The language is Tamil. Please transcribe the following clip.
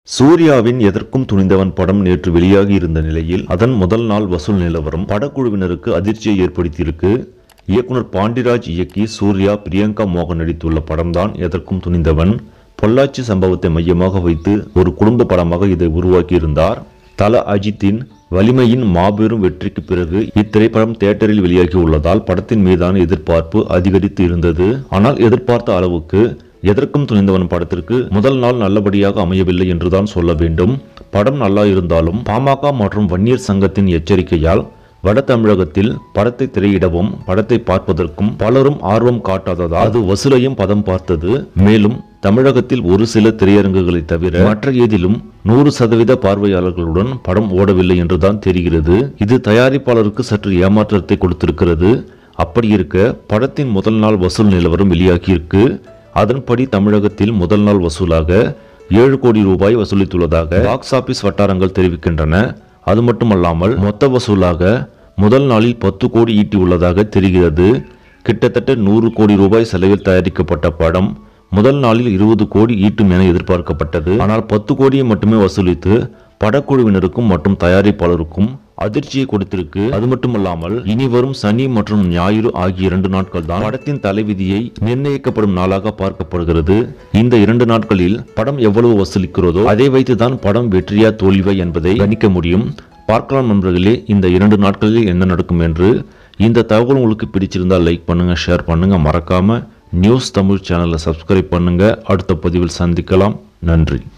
சூர்யாவின் எதற்கும் துணிந்தவன் படம் நேற்று வெளியாகி இருந்த நிலையில் அதன் முதல் நாள் வசூல் நிலவரம் படக்குழுவினருக்கு அதிர்ச்சியை ஏற்படுத்தியிருக்கு இயக்குனர் பாண்டிராஜ் இயக்கி சூர்யா பிரியங்கா மோகன் நடித்துள்ள படம்தான் எதற்கும் துணிந்தவன் பொள்ளாச்சி சம்பவத்தை மையமாக வைத்து ஒரு குடும்ப படமாக இதை உருவாக்கியிருந்தார் தல அஜித்தின் வலிமையின் மாபெரும் வெற்றிக்கு பிறகு இத்திரைப்படம் தியேட்டரில் வெளியாகி உள்ளதால் படத்தின் மீதான எதிர்பார்ப்பு அதிகரித்து இருந்தது ஆனால் எதிர்பார்த்த அளவுக்கு எதற்கும் துணிந்தவன் படத்திற்கு முதல் நாள் நல்லபடியாக அமையவில்லை என்றுதான் சொல்ல வேண்டும் படம் நல்லா இருந்தாலும் பாமக மற்றும் வன்னியர் சங்கத்தின் எச்சரிக்கையால் வட தமிழகத்தில் படத்தை திரையிடவும் படத்தை பார்ப்பதற்கும் பலரும் ஆர்வம் காட்டாததால் அது வசூலையும் பதம் பார்த்தது மேலும் தமிழகத்தில் ஒரு சில திரையரங்குகளை தவிர மற்ற ஏதிலும் நூறு சதவீத பார்வையாளர்களுடன் படம் ஓடவில்லை என்றுதான் தெரிகிறது இது தயாரிப்பாளருக்கு சற்று ஏமாற்றத்தை கொடுத்திருக்கிறது அப்படி இருக்க படத்தின் முதல் நாள் வசூல் நிலவரம் வெளியாகியிருக்கு அதன்படி தமிழகத்தில் முதல் நாள் வசூலாக ஏழு கோடி ரூபாய் வசூலித்துள்ளதாக பாக்ஸ் ஆபீஸ் வட்டாரங்கள் தெரிவிக்கின்றன அது மட்டுமல்லாமல் மொத்த வசூலாக முதல் நாளில் பத்து கோடி ஈட்டியுள்ளதாக தெரிகிறது கிட்டத்தட்ட நூறு கோடி ரூபாய் செலவில் தயாரிக்கப்பட்ட படம் முதல் நாளில் இருபது கோடி ஈட்டும் என எதிர்பார்க்கப்பட்டது ஆனால் பத்து கோடியை மட்டுமே வசூலித்து படக்குழுவினருக்கும் மற்றும் தயாரிப்பாளருக்கும் அதிர்ச்சியை கொடுத்திருக்கு அது மட்டுமல்லாமல் இனி வரும் சனி மற்றும் ஞாயிறு ஆகிய இரண்டு நாட்கள் தான் படத்தின் தலைவிதியை நிர்ணயிக்கப்படும் நாளாக பார்க்கப்படுகிறது இந்த இரண்டு நாட்களில் படம் எவ்வளவு வசூலிக்கிறதோ அதை வைத்துதான் படம் வெற்றியா தோல்வியா என்பதை கணிக்க முடியும் பார்க்கலாம் நண்பர்களே இந்த இரண்டு நாட்களில் என்ன நடக்கும் என்று இந்த தகவல் உங்களுக்கு பிடிச்சிருந்தால் லைக் பண்ணுங்க ஷேர் பண்ணுங்க மறக்காம நியூஸ் தமிழ் சேனலை சப்ஸ்கிரைப் பண்ணுங்க அடுத்த பதிவில் சந்திக்கலாம் நன்றி